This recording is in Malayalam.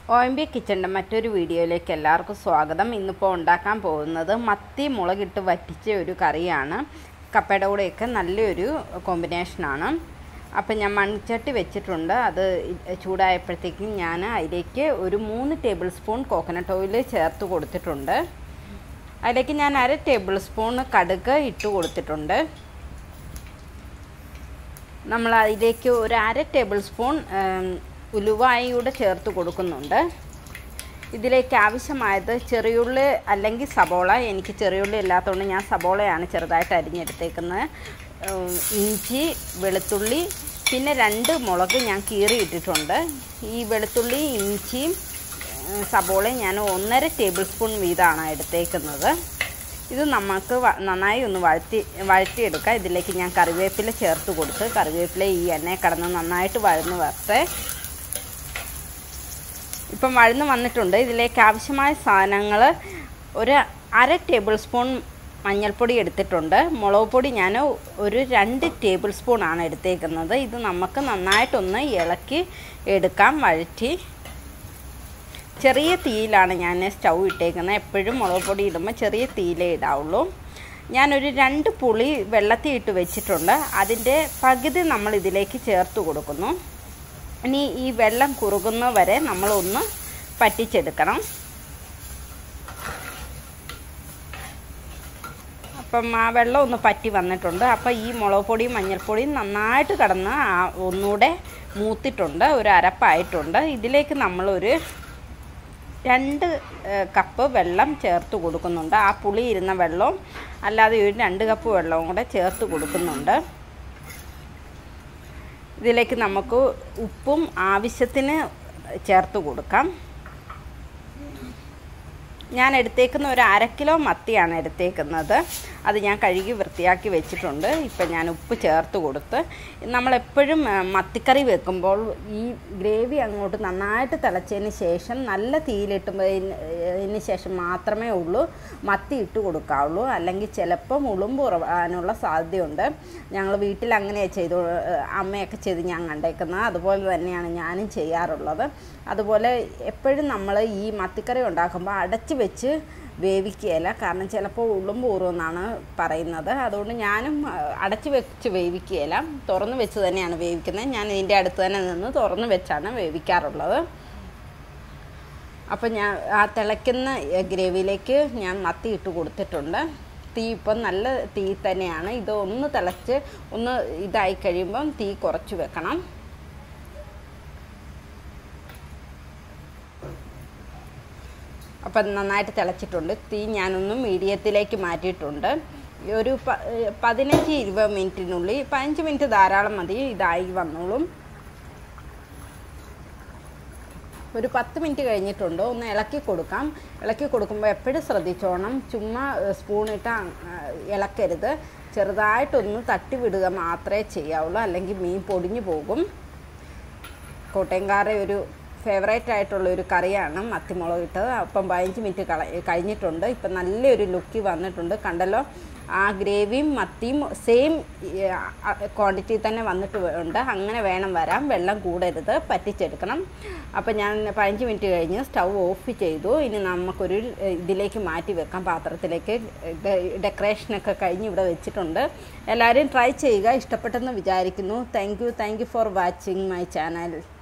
ഒ എം ബി കിച്ചൻ്റെ മറ്റൊരു വീഡിയോയിലേക്ക് എല്ലാവർക്കും സ്വാഗതം ഇന്നിപ്പോൾ ഉണ്ടാക്കാൻ പോകുന്നത് മത്തി മുളകിട്ട് വറ്റിച്ച ഒരു കറിയാണ് കപ്പയുടെ കൂടെയൊക്കെ നല്ലൊരു കോമ്പിനേഷനാണ് അപ്പം ഞാൻ മൺചട്ടി വെച്ചിട്ടുണ്ട് അത് ചൂടായപ്പോഴത്തേക്കും ഞാൻ അതിലേക്ക് ഒരു മൂന്ന് ടേബിൾ സ്പൂൺ കോക്കനട്ട് ഓയിൽ ചേർത്ത് കൊടുത്തിട്ടുണ്ട് അതിലേക്ക് ഞാൻ അര ടേബിൾ സ്പൂൺ കടുക് ഇട്ട് കൊടുത്തിട്ടുണ്ട് നമ്മൾ അതിലേക്ക് ഒരു അര ടേബിൾ സ്പൂൺ ഉലുവായൂടെ ചേർത്ത് കൊടുക്കുന്നുണ്ട് ഇതിലേക്ക് ആവശ്യമായത് ചെറിയുള്ളി അല്ലെങ്കിൽ സബോള എനിക്ക് ചെറിയുള്ളി ഇല്ലാത്തതുകൊണ്ട് ഞാൻ സബോളയാണ് ചെറുതായിട്ട് അരിഞ്ഞെടുത്തേക്കുന്നത് ഇഞ്ചി വെളുത്തുള്ളി പിന്നെ രണ്ട് മുളക് ഞാൻ കീറിയിട്ടിട്ടുണ്ട് ഈ വെളുത്തുള്ളി ഇഞ്ചിയും സബോളയും ഞാൻ ഒന്നര ടേബിൾ സ്പൂൺ വീതമാണ് എടുത്തേക്കുന്നത് ഇത് നമുക്ക് നന്നായി ഒന്ന് വഴറ്റി വഴറ്റിയെടുക്കാം ഇതിലേക്ക് ഞാൻ കറിവേപ്പില ചേർത്ത് കൊടുത്ത് കറിവേപ്പില ഈ എണ്ണയിൽ കടന്ന് നന്നായിട്ട് വഴന്ന് വരട്ടെ ഇപ്പം വഴന്ന് വന്നിട്ടുണ്ട് ഇതിലേക്ക് ആവശ്യമായ സാധനങ്ങൾ ഒരു അര ടേബിൾ സ്പൂൺ മഞ്ഞൾപ്പൊടി എടുത്തിട്ടുണ്ട് മുളക് പൊടി ഞാൻ ഒരു രണ്ട് ടേബിൾ സ്പൂൺ ആണ് എടുത്തേക്കുന്നത് ഇത് നമുക്ക് നന്നായിട്ടൊന്ന് ഇളക്കി എടുക്കാം വഴറ്റി ചെറിയ തീയിലാണ് ഞാൻ സ്റ്റൗ ഇട്ടേക്കുന്നത് എപ്പോഴും മുളക് പൊടി ഇടുമ്പോൾ ചെറിയ തീയിലേ ഇടാവുള്ളൂ ഞാനൊരു രണ്ട് പുളി വെള്ളത്തിൽ ഇട്ട് വെച്ചിട്ടുണ്ട് അതിൻ്റെ പകുതി നമ്മൾ ഇതിലേക്ക് ചേർത്ത് കൊടുക്കുന്നു ഇനി ഈ വെള്ളം കുറുകുന്ന വരെ നമ്മളൊന്ന് പറ്റിച്ചെടുക്കണം അപ്പം ആ വെള്ളം ഒന്ന് പറ്റി വന്നിട്ടുണ്ട് അപ്പോൾ ഈ മുളക് പൊടിയും മഞ്ഞൾപ്പൊടിയും നന്നായിട്ട് കടന്ന് ഒന്നുകൂടെ മൂത്തിട്ടുണ്ട് ഒരു അരപ്പായിട്ടുണ്ട് ഇതിലേക്ക് നമ്മളൊരു രണ്ട് കപ്പ് വെള്ളം ചേർത്ത് കൊടുക്കുന്നുണ്ട് ആ പുളി ഇരുന്ന വെള്ളവും അല്ലാതെ ഒരു രണ്ട് കപ്പ് വെള്ളവും കൂടെ ചേർത്ത് കൊടുക്കുന്നുണ്ട് ഇതിലേക്ക് നമുക്ക് ഉപ്പും ആവശ്യത്തിന് ചേർത്ത് കൊടുക്കാം ഞാൻ എടുത്തേക്കുന്ന ഒരു അര കിലോ മത്തിയാണ് എടുത്തേക്കുന്നത് അത് ഞാൻ കഴുകി വൃത്തിയാക്കി വെച്ചിട്ടുണ്ട് ഇപ്പം ഞാൻ ഉപ്പ് ചേർത്ത് കൊടുത്ത് നമ്മളെപ്പോഴും മത്തിക്കറി വെക്കുമ്പോൾ ഈ ഗ്രേവി അങ്ങോട്ട് നന്നായിട്ട് തിളച്ചതിന് ശേഷം നല്ല തീയിലിട്ടുന്നതിന് ശേഷം മാത്രമേ ഉള്ളൂ മത്തി ഇട്ട് കൊടുക്കാവുള്ളൂ അല്ലെങ്കിൽ ചിലപ്പോൾ ഉളുമ്പ് കുറവാനുള്ള സാധ്യതയുണ്ട് ഞങ്ങൾ വീട്ടിൽ അങ്ങനെയാണ് ചെയ്തു അമ്മയൊക്കെ ചെയ്ത് ഞാൻ കണ്ടേക്കുന്നത് അതുപോലെ തന്നെയാണ് ഞാനും ചെയ്യാറുള്ളത് അതുപോലെ എപ്പോഴും നമ്മൾ ഈ മത്തിക്കറി ഉണ്ടാക്കുമ്പോൾ അടച്ച് വെച്ച് വേവിക്കുകയില്ല കാരണം ചിലപ്പോൾ ഉള്ളും പൂർവ്വമെന്നാണ് പറയുന്നത് അതുകൊണ്ട് ഞാനും അടച്ച് വെച്ച് വേവിക്കുകയില്ല തുറന്ന് വെച്ച് തന്നെയാണ് വേവിക്കുന്നത് ഞാൻ ഇതിൻ്റെ അടുത്ത് തന്നെ നിന്ന് തുറന്ന് വെച്ചാണ് വേവിക്കാറുള്ളത് അപ്പം ഞാൻ ആ തിളയ്ക്കുന്ന ഗ്രേവിയിലേക്ക് ഞാൻ മത്തി ഇട്ട് കൊടുത്തിട്ടുണ്ട് തീ ഇപ്പം നല്ല തീ തന്നെയാണ് ഇത് ഒന്ന് തിളച്ച് ഒന്ന് ഇതായി കഴിയുമ്പം തീ കുറച്ച് വെക്കണം അപ്പം നന്നായിട്ട് തിളച്ചിട്ടുണ്ട് തീ ഞാനൊന്ന് മീഡിയത്തിലേക്ക് മാറ്റിയിട്ടുണ്ട് ഒരു പതിനഞ്ച് ഇരുപത് മിനിറ്റിനുള്ളിൽ പതിനഞ്ച് മിനിറ്റ് ധാരാളം മതി ഇതായി വന്നോളും ഒരു പത്ത് മിനിറ്റ് കഴിഞ്ഞിട്ടുണ്ട് ഒന്ന് ഇളക്കി കൊടുക്കാം ഇളക്കി കൊടുക്കുമ്പോൾ എപ്പോഴും ശ്രദ്ധിച്ചോണം ചുമ്മാ സ്പൂണിട്ട് ഇളക്കരുത് ചെറുതായിട്ടൊന്ന് തട്ടി വിടുക മാത്രമേ ചെയ്യാവുള്ളൂ അല്ലെങ്കിൽ മീൻ പൊടിഞ്ഞു പോകും കോട്ടയംകാരുടെ ഒരു ഫേവറേറ്റ് ആയിട്ടുള്ള ഒരു കറിയാണ് മത്തിമുളക് ഇട്ടത് അപ്പം പതിനഞ്ച് മിനിറ്റ് കള കഴിഞ്ഞിട്ടുണ്ട് ഇപ്പം നല്ലൊരു ലുക്ക് വന്നിട്ടുണ്ട് കണ്ടല്ലോ ആ ഗ്രേവിയും മത്തിയും സെയിം ക്വാണ്ടിറ്റി തന്നെ വന്നിട്ട് ഉണ്ട് അങ്ങനെ വേണം വരാൻ വെള്ളം കൂടരുത് പറ്റിച്ചെടുക്കണം അപ്പം ഞാൻ പതിനഞ്ച് മിനിറ്റ് കഴിഞ്ഞ് സ്റ്റൗ ഓഫ് ചെയ്തു ഇനി നമുക്കൊരു ഇതിലേക്ക് മാറ്റി വെക്കാം പാത്രത്തിലേക്ക് ഡെക്കറേഷനൊക്കെ കഴിഞ്ഞ് ഇവിടെ വെച്ചിട്ടുണ്ട് എല്ലാവരും ട്രൈ ചെയ്യുക ഇഷ്ടപ്പെട്ടെന്ന് വിചാരിക്കുന്നു thank you thank you for watching my channel